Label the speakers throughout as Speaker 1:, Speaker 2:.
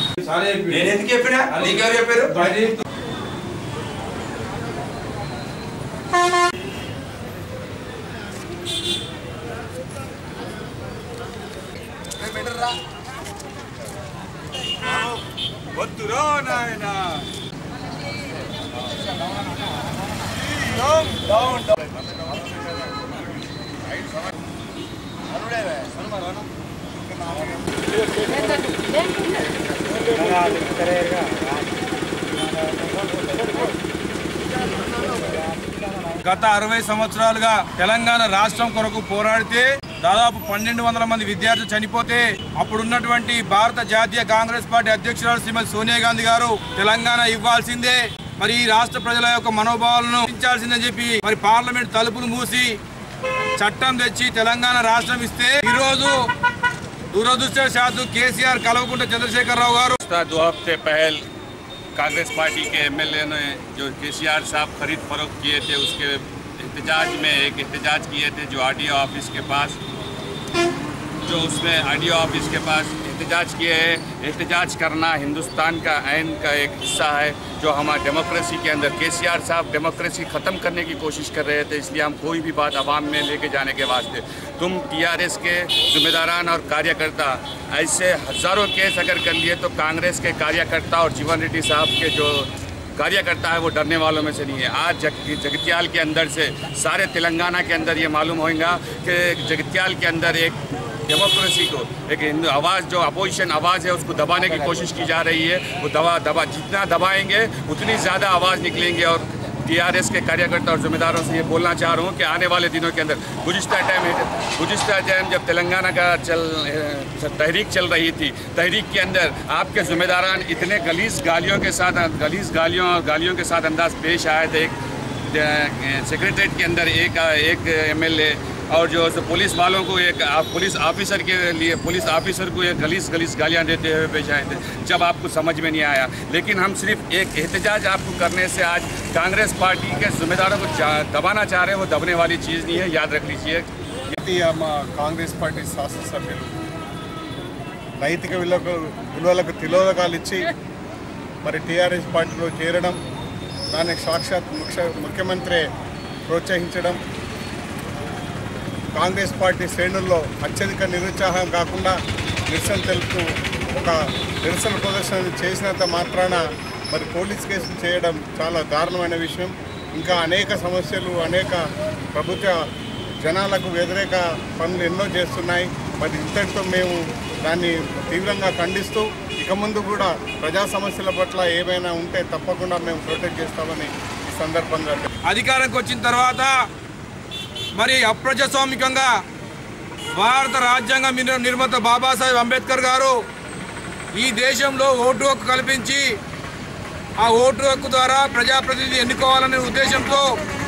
Speaker 1: నేను ఎందుకు చెప్పినా నీకెవరు చెప్పారు వద్దురా నాయనా
Speaker 2: గత అరవై సంవత్సరాలుగా తెలంగాణ రాష్ట్రం కొరకు పోరాడితే దాదాపు పన్నెండు వందల మంది విద్యార్థులు చనిపోతే అప్పుడున్నటువంటి భారత జాతీయ కాంగ్రెస్ పార్టీ అధ్యక్షురాలు శ్రీమతి సోనియా గాంధీ గారు తెలంగాణ ఇవ్వాల్సిందే మరి ఈ రాష్ట్ర ప్రజల యొక్క మనోభావాలను ఇచ్చాల్సిందని చెప్పి మరి పార్లమెంట్ తలుపులు మూసి చట్టం తెచ్చి తెలంగాణ రాష్ట్రం ఇస్తే ఈ రోజు దురదృష్టవశాత్తు కేసీఆర్ కలవకుంట చంద్రశేఖరరావు గారు
Speaker 3: दो हफ्ते पहल कांग्रेस पार्टी के एमएलए ने जो केसीआर साहब खरीद फरोख्त किए थे उसके एहतजाज में एक एहतजाज किए थे जो आरडीओ ऑफिस के पास जो उसमें आरडीओ ऑफिस के पास एहतजाज किए हैं एहतजाज करना हिंदुस्तान का आइन का एक हिस्सा है जो हमारा डेमोक्रेसी के अंदर केसीआर साहब डेमोक्रेसी ख़त्म करने की कोशिश कर रहे थे इसलिए हम कोई भी बात आवाम में लेके जाने के वास्ते तुम टीआरएस के जिम्मेदारान और कार्यकर्ता ऐसे हज़ारों केस अगर कर लिए तो कांग्रेस के कार्यकर्ता और जीवन रेड्डी साहब के जो कार्यकर्ता है वो डरने वालों में से नहीं है आज जग जगत्याल के अंदर से सारे तेलंगाना के अंदर ये मालूम होगा कि जगत्याल के अंदर एक डेमोक्रेसी को एक हिंदू आवाज़ जो अपोजिशन आवाज़ है उसको दबाने की कोशिश की जा रही है वो दबा दबा जितना दबाएंगे उतनी ज़्यादा आवाज़ निकलेंगे और टीआरएस के कार्यकर्ता और जिम्मेदारों से ये बोलना चाह रहा हूँ कि आने वाले दिनों के अंदर गुजशत टाइम गुजशत टाइम जब तेलंगाना का चल तहरीक चल रही थी तहरीक के अंदर आपके जिम्मेदारान इतने गलीस गालियों के साथ गलीस गालियों और गालियों के साथ अंदाज पेश आए थे एक सेक्रेटरीट के अंदर एक एक एमएलए और जो है सो पुलिस वालों को एक आ- पुलिस ऑफिसर के लिए पुलिस ऑफिसर को एक गलीस गलीस गालियां देते हुए पेश आए थे जब आपको समझ में नहीं आया लेकिन हम सिर्फ एक एहतजाज आपको करने से आज कांग्रेस पार्टी के जिम्मेदारों को जा- दबाना चाह रहे हैं वो दबने वाली चीज़ नहीं है याद रख लीजिए
Speaker 4: జాతీయ మా కాంగ్రెస్ పార్టీ శాసనసభ్యులు నైతిక విలువకు విలువలకు తిలోదకాలు ఇచ్చి మరి టీఆర్ఎస్ పార్టీలో చేరడం దానికి సాక్షాత్ ముఖ్య ముఖ్యమంత్రి ప్రోత్సహించడం కాంగ్రెస్ పార్టీ శ్రేణుల్లో అత్యధిక నిరుత్సాహం కాకుండా నిరసన తెలుపుతూ ఒక నిరసన ప్రదర్శన చేసినంత మాత్రాన మరి పోలీస్ కేసులు చేయడం చాలా దారుణమైన విషయం ఇంకా అనేక సమస్యలు అనేక ప్రభుత్వ జనాలకు వ్యతిరేక పనులు ఎన్నో చేస్తున్నాయి మరి ఇంతటితో మేము దాన్ని తీవ్రంగా ఖండిస్తూ ఇక ముందు కూడా ప్రజా సమస్యల పట్ల ఏమైనా ఉంటే తప్పకుండా మేము ప్రొటెక్ట్ చేస్తామని ఈ సందర్భంగా
Speaker 2: అధికారంకి వచ్చిన తర్వాత మరి అప్రజాస్వామికంగా భారత రాజ్యాంగ నిర్- నిర్మాత బాబాసాహెబ్ అంబేద్కర్ గారు ఈ దేశంలో ఓటు హక్కు కల్పించి ఆ ఓటు హక్కు ద్వారా ప్రజాప్రతినిధి ఎన్నుకోవాలనే ఉద్దేశంతో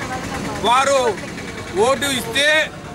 Speaker 2: వారు ఓటు ఇస్తే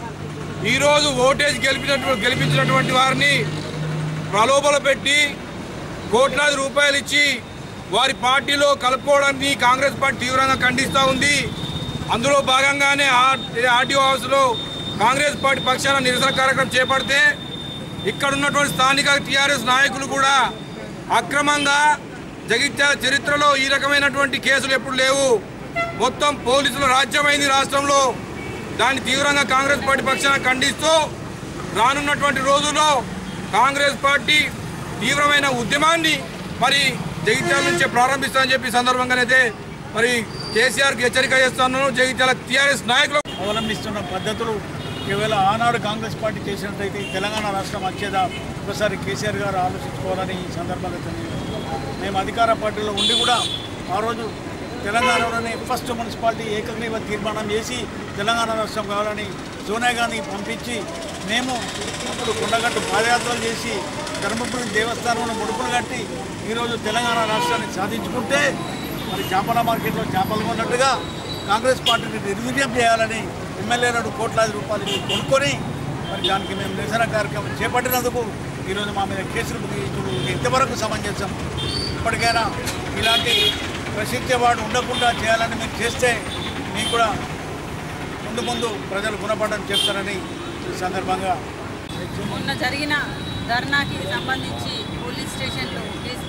Speaker 2: ఈరోజు ఓటేసి గెలిపినటువంటి గెలిపించినటువంటి వారిని ప్రలోభలు పెట్టి కోట్లాది రూపాయలు ఇచ్చి వారి పార్టీలో కలుపుకోవడాన్ని కాంగ్రెస్ పార్టీ తీవ్రంగా ఖండిస్తూ ఉంది అందులో భాగంగానే ఆర్టీఓ హౌస్లో కాంగ్రెస్ పార్టీ పక్షాన నిరసన కార్యక్రమం చేపడితే ఇక్కడ ఉన్నటువంటి స్థానిక టీఆర్ఎస్ నాయకులు కూడా అక్రమంగా జగిత్యాల చరిత్రలో ఈ రకమైనటువంటి కేసులు ఎప్పుడు లేవు మొత్తం పోలీసుల రాజ్యమైంది రాష్ట్రంలో దాన్ని తీవ్రంగా కాంగ్రెస్ పార్టీ పక్షాన ఖండిస్తూ రానున్నటువంటి రోజుల్లో కాంగ్రెస్ పార్టీ తీవ్రమైన ఉద్యమాన్ని మరి జగిత్యాల నుంచే ప్రారంభిస్తామని చెప్పి ఈ సందర్భంగానైతే మరి కేసీఆర్కి హెచ్చరిక చేస్తున్నాను జగిత్యాల టీఆర్ఎస్ నాయకులు
Speaker 5: అవలంబిస్తున్న పద్ధతులు కేవల ఆనాడు కాంగ్రెస్ పార్టీ చేసినట్టయితే ఈ తెలంగాణ రాష్ట్రం వచ్చేదా ఒకసారి కేసీఆర్ గారు ఆలోచించుకోవాలని ఈ సందర్భంగా తెలియజేస్తున్నాం. మేము అధికార పార్టీలో ఉండి కూడా ఆ రోజు తెలంగాణలోనే ఫస్ట్ మున్సిపాలిటీ ఏకగ్రీవ తీర్మానం చేసి తెలంగాణ రాష్ట్రం కావాలని సోనియా గాంధీ పంపించి మేము అప్పుడు కొండగట్టు పాదయాత్రలు చేసి ధర్మపురి దేవస్థానంలో ముడుపులు కట్టి ఈరోజు తెలంగాణ రాష్ట్రాన్ని సాధించుకుంటే మరి చేపల మార్కెట్లో చేపలు కొన్నట్టుగా కాంగ్రెస్ పార్టీని నిర్వీర్యం చేయాలని ఎమ్మెల్యేలను కోట్లాది రూపాయలు ఇచ్చి కొనుక్కొని మరి దానికి మేము నిరసన కార్యక్రమం చేపట్టినందుకు ఈరోజు మా మీద కేసులు బుకించుడు ఇంతవరకు సమంజసం ఇప్పటికైనా ఇలాంటి ప్రశ్నించేవాడు ఉండకుండా చేయాలని మీరు చేస్తే మీకు కూడా ముందు ముందు ప్రజలు గుణపడడం చెప్తారని ఈ సందర్భంగా
Speaker 6: మొన్న జరిగిన ధర్నాకి సంబంధించి పోలీస్ స్టేషన్లో కేసు పెట్టారు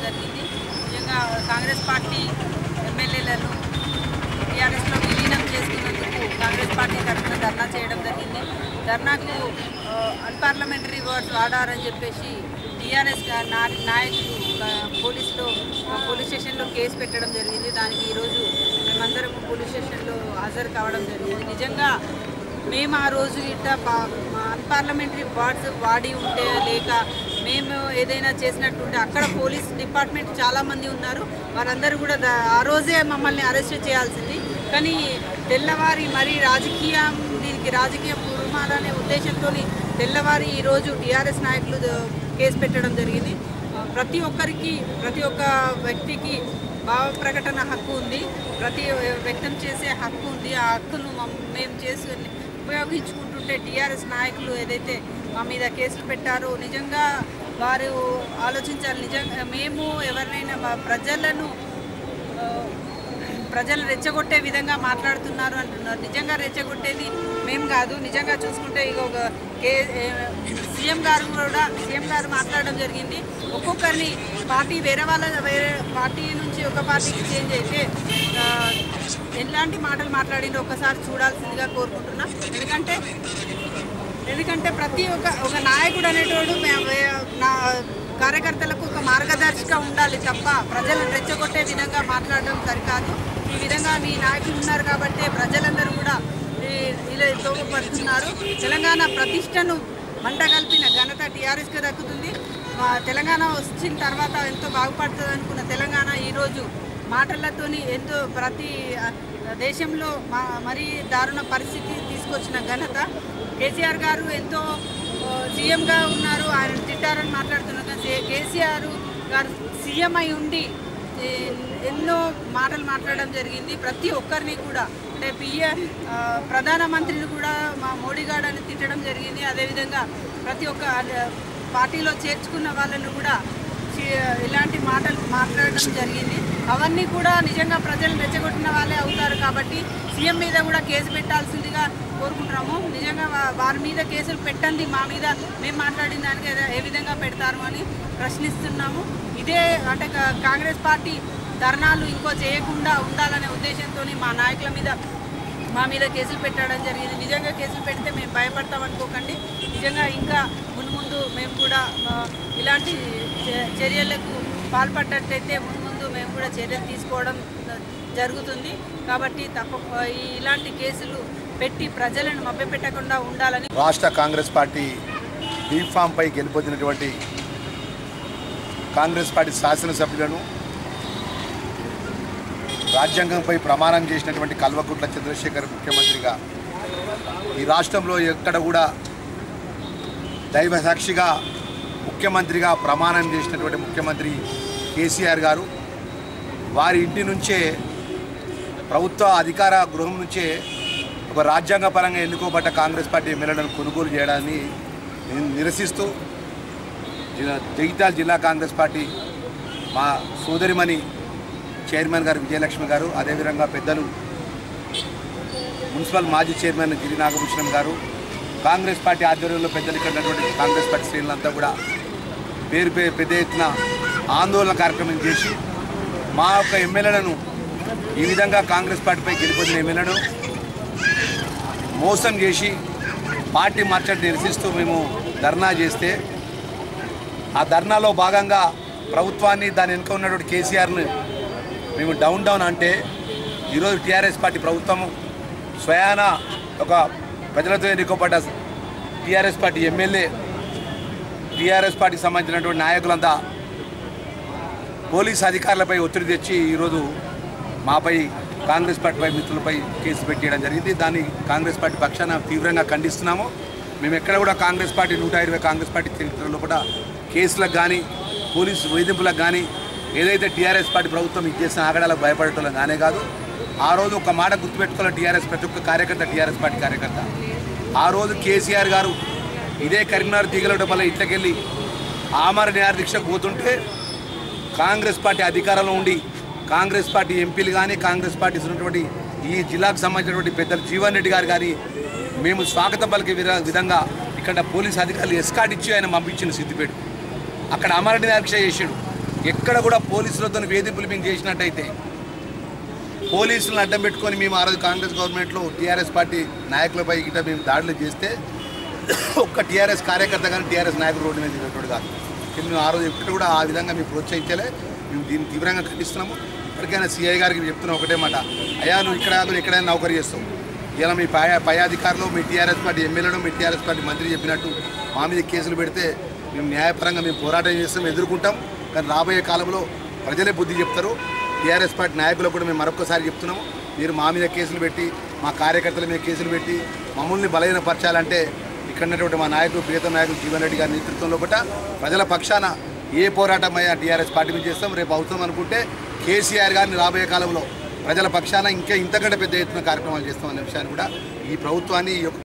Speaker 6: జరిగింది నిజంగా కాంగ్రెస్ పార్టీ ఎమ్మెల్యేలను టీఆర్ఎస్లో విలీనం చేసుకున్నందుకు కాంగ్రెస్ పార్టీ తరఫున ధర్నా చేయడం జరిగింది ధర్నాకు ఆ, అన్పార్లమెంటరీ వర్డ్స్ వాడారని చెప్పేసి టీఆర్ఎస్ నాయకులు ఆ, పోలీసులో ఆ, పోలీస్ స్టేషన్లో కేసు పెట్టడం జరిగింది దానికి ఈరోజు మేమందరం పోలీస్ స్టేషన్లో హాజరు కావడం జరిగింది నిజంగా మేము ఆ రోజు ఇట్ట అన్పార్లమెంటరీ వర్డ్స్ వాడి ఉంటే లేక మేము ఏదైనా చేసినట్టుంటే అక్కడ పోలీస్ డిపార్ట్మెంట్ చాలామంది ఉన్నారు వారందరూ కూడా దా- ఆ రోజే మమ్మల్ని అరెస్ట్ చేయాల్సింది కానీ తెల్లవారి మరి రాజకీయం దీనికి రాజకీయ పూర్వమాలనే ఉద్దేశంతో తెల్లవారి ఈరోజు టీఆర్ఎస్ నాయకులు ద- కేసు పెట్టడం జరిగింది ఆ, ప్రతి ఒక్కరికి ప్రతి ఒక్క వ్యక్తికి భావ ప్రకటన హక్కు ఉంది ప్రతి వ్యక్తం చేసే హక్కు ఉంది ఆ హక్కును మమ్- మేము చేసుకుని ఉపయోగించుకుంటుంటే టీఆర్ఎస్ నాయకులు ఏదైతే మా మీద కేసులు పెట్టారో నిజంగా వారు ఆలోచించాలి నిజంగా మేము ఎవరినైనా మా ప్రజలను ఆ, ప్రజలు రెచ్చగొట్టే విధంగా మాట్లాడుతున్నారు అంటున్నారు నిజంగా రెచ్చగొట్టేది మేము కాదు నిజంగా చూసుకుంటే ఇక ఒక కే సీఎం గారు కూడా సీఎం గారు మాట్లాడడం జరిగింది ఒక్కొక్కరిని పార్టీ వేరే వాళ్ళ వేరే పార్టీ నుంచి ఒక పార్టీకి చేంజ్ అయితే ఆ, ఎలాంటి మాటలు మాట్లాడిందో ఒకసారి చూడాల్సిందిగా కోరుకుంటున్నా ఎందుకంటే ఎందుకంటే ప్రతి ఒక్క ఒక నాయకుడు అనేటోడు మే- వే- నా కార్యకర్తలకు ఒక మార్గదర్శిగా ఉండాలి తప్ప ప్రజలను రెచ్చగొట్టే విధంగా మాట్లాడడం సరికాదు ఈ విధంగా మీ నాయకులు ఉన్నారు కాబట్టి ప్రజలందరూ కూడా ఈ- ఇలా తోపడుతున్నారు తెలంగాణ ప్రతిష్టను మంట కలిపిన ఘనత టీఆర్ఎస్కి దక్కుతుంది మా తెలంగాణ వచ్చిన తర్వాత ఎంతో బాగుపడుతుంది అనుకున్న తెలంగాణ ఈరోజు మాటలతోని ఎంతో ప్రతి ఆ, దేశంలో మా మరీ దారుణ పరిస్థితి తీసుకొచ్చిన ఘనత కేసీఆర్ గారు ఎంతో ఆ, సీఎంగా ఉన్నారు ఆయన తిట్టారని మాట్లాడుతున్నారు కానీ కే- కేసీఆర్ గారు సీఎం అయి ఉండి ఏ, ఎన్నో మాటలు మాట్లాడడం జరిగింది ప్రతి ఒక్కరిని కూడా అంటే పిఏ ప్రధానమంత్రిని కూడా మా మోడీ గారు అని తిట్టడం జరిగింది అదేవిధంగా ప్రతి ఒక్క ఆ, పార్టీలో చేర్చుకున్న వాళ్ళను కూడా చి- ఇలాంటి మాటలు మాట్లాడడం జరిగింది అవన్నీ కూడా నిజంగా ప్రజలు రెచ్చగొట్టిన వాళ్ళే అవుతారు కాబట్టి సీఎం మీద కూడా కేసు పెట్టాల్సిందిగా కోరుకుంటున్నాము నిజంగా వా- వారి మీద కేసులు పెట్టండి మా మీద మేము మాట్లాడిన దానికి ఏ- ఏ విధంగా పెడతారు అని ప్రశ్నిస్తున్నాము ఇదే అంటే కా- కాంగ్రెస్ పార్టీ ధర్నాలు ఇంకో చేయకుండా ఉండాలనే ఉద్దేశంతో మా నాయకుల మీద మా మీద కేసులు పెట్టడం జరిగింది నిజంగా కేసులు పెడితే మేము భయపడతాం అనుకోకండి నిజంగా ఇంకా ముందు ముందు మేము కూడా ఆ, ఇలాంటి చ- చర్యలకు పాల్పడ్డట్టయితే ముందు ముందు మేము కూడా చర్యలు తీసుకోవడం జరుగుతుంది కాబట్టి తప్ప ఈ- ఇలాంటి కేసులు పెట్టి ప్రజలను మభ్యపెట్టకుండా ఉండాలని
Speaker 7: రాష్ట్ర కాంగ్రెస్ పార్టీ బీఫామ్పై గెలుపొందినటువంటి కాంగ్రెస్ పార్టీ శాసనసభ్యులను రాజ్యాంగంపై ప్రమాణం చేసినటువంటి కల్వకుంట్ల చంద్రశేఖర్ ముఖ్యమంత్రిగా ఈ రాష్ట్రంలో ఎక్కడ కూడా దైవ సాక్షిగా ముఖ్యమంత్రిగా ప్రమాణం చేసినటువంటి ముఖ్యమంత్రి కేసీఆర్ గారు వారి ఇంటి నుంచే ప్రభుత్వ అధికార గృహం నుంచే ఒక రాజ్యాంగపరంగా ఎన్నుకోబడ్డ కాంగ్రెస్ పార్టీ ఎమ్మెల్యేలను కొనుగోలు చేయడాన్ని ని- నిరసిస్తూ జిల్లా- జగిత్యాల జిల్లా కాంగ్రెస్ పార్టీ మా సోదరిమణి చైర్మన్ గారు విజయలక్ష్మి గారు అదేవిధంగా పెద్దలు మున్సిపల్ మాజీ చైర్మన్ గిరి నాగభూషణం గారు కాంగ్రెస్ పార్టీ ఆధ్వర్యంలో పెద్దలు ఇక్కడ ఉన్నటువంటి కాంగ్రెస్ పార్టీ శ్రేణులంతా కూడా పేరు పేరు పెద్ద ఎత్తున ఆందోళన కార్యక్రమం చేసి మా యొక్క ఎమ్మెల్యేలను ఈ విధంగా కాంగ్రెస్ పార్టీపై గెలుపొందిన ఎమ్మెల్యేలను మోసం చేసి పార్టీ మార్చడం నిరసిస్తూ మేము ధర్నా చేస్తే ఆ ధర్నాలో భాగంగా ప్రభుత్వాన్ని దాని వెనుక ఉన్నటువంటి కేసీఆర్ని మేము డౌన్ డౌన్ అంటే ఈరోజు టీఆర్ఎస్ పార్టీ ప్రభుత్వము స్వయాన ఒక ప్రజలతో ఎన్నుకోబడ్డ టీఆర్ఎస్ పార్టీ ఎమ్మెల్యే టీఆర్ఎస్ పార్టీకి సంబంధించినటువంటి నాయకులంతా పోలీస్ అధికారులపై ఒత్తిడి తెచ్చి ఈరోజు మాపై కాంగ్రెస్ పార్టీపై మిత్రులపై కేసు పెట్టేయడం జరిగింది దాన్ని కాంగ్రెస్ పార్టీ పక్షాన తీవ్రంగా ఖండిస్తున్నాము మేము ఎక్కడ కూడా కాంగ్రెస్ పార్టీ నూట ఇరవై కాంగ్రెస్ పార్టీ చరిత్రలో కూడా కేసులకు కానీ పోలీసు వేధింపులకు కానీ ఏదైతే టీఆర్ఎస్ పార్టీ ప్రభుత్వం ఇచ్చేసిన ఆగడాలకు భయపడటం కానే కాదు ఆ రోజు ఒక మాట గుర్తుపెట్టుకోవాలి టీఆర్ఎస్ ప్రతి ఒక్క కార్యకర్త టీఆర్ఎస్ పార్టీ కార్యకర్త ఆ రోజు కేసీఆర్ గారు ఇదే కరీంనగర్ తీగలడం వల్ల ఇట్లకెళ్ళి ఆమర న్యాయ దీక్షకు పోతుంటే కాంగ్రెస్ పార్టీ అధికారంలో ఉండి కాంగ్రెస్ పార్టీ ఎంపీలు కానీ కాంగ్రెస్ పార్టీ ఉన్నటువంటి ఈ జిల్లాకు సంబంధించినటువంటి పెద్దలు జీవన్ రెడ్డి గారు కానీ మేము స్వాగతం పలికే విధ- విధంగా ఇక్కడ పోలీస్ అధికారులు ఎస్కాట్ ఇచ్చి ఆయన పంపించిన సిద్దిపేట అక్కడ అమరణ దీక్ష చేసాడు ఎక్కడ కూడా పోలీసులతో వేధింపులు మేము చేసినట్టయితే పోలీసులను అడ్డం పెట్టుకొని మేము ఆ రోజు కాంగ్రెస్ గవర్నమెంట్లో టీఆర్ఎస్ పార్టీ నాయకులపై గిట్ట మేము దాడులు చేస్తే ఒక్క టీఆర్ఎస్ కార్యకర్త కానీ టీఆర్ఎస్ నాయకులు రోడ్డు మీద దిగినట్టు కాదు కానీ మేము ఆ రోజు ఎప్పుడు కూడా ఆ విధంగా మేము ప్రోత్సహించలే మేము దీన్ని తీవ్రంగా ఖండిస్తున్నాము ఇప్పటికైనా సిఐ గారికి చెప్తున్నాం ఒకటే మాట అయ్యా నువ్వు ఇక్కడ కాదు ఎక్కడైనా నౌకరీ చేస్తావు ఇలా మీ పై పై అధికారులు మీ టీఆర్ఎస్ పార్టీ ఎమ్మెల్యేలు మీ టీఆర్ఎస్ పార్టీ మంత్రి చెప్పినట్టు మా మీద కేసులు పెడితే మేము న్యాయపరంగా మేము పోరాటం చేస్తాం ఎదుర్కొంటాం కానీ రాబోయే కాలంలో ప్రజలే బుద్ధి చెప్తారు టీఆర్ఎస్ పార్టీ నాయకులకు కూడా మేము మరొకసారి చెప్తున్నాము మీరు మా మీద కేసులు పెట్టి మా కార్యకర్తల మీద కేసులు పెట్టి మమ్మల్ని బలహీనపరచాలంటే ఇక్కడ ఉన్నటువంటి మా నాయకుడు ప్రియతమ నాయకుడు జీవన్ రెడ్డి గారి నేతృత్వంలో పట్ల ప్రజల పక్షాన ఏ పోరాటం అయ్యా టీఆర్ఎస్ పార్టీ మీద చేస్తాం రేపు అవసరం అనుకుంటే కేసీఆర్ గారిని రాబోయే కాలంలో ప్రజల పక్షాన ఇంకా ఇంతకంటే పెద్ద ఎత్తున కార్యక్రమాలు చేస్తామనే విషయాన్ని కూడా ఈ ప్రభుత్వాన్ని ఈ యొక్క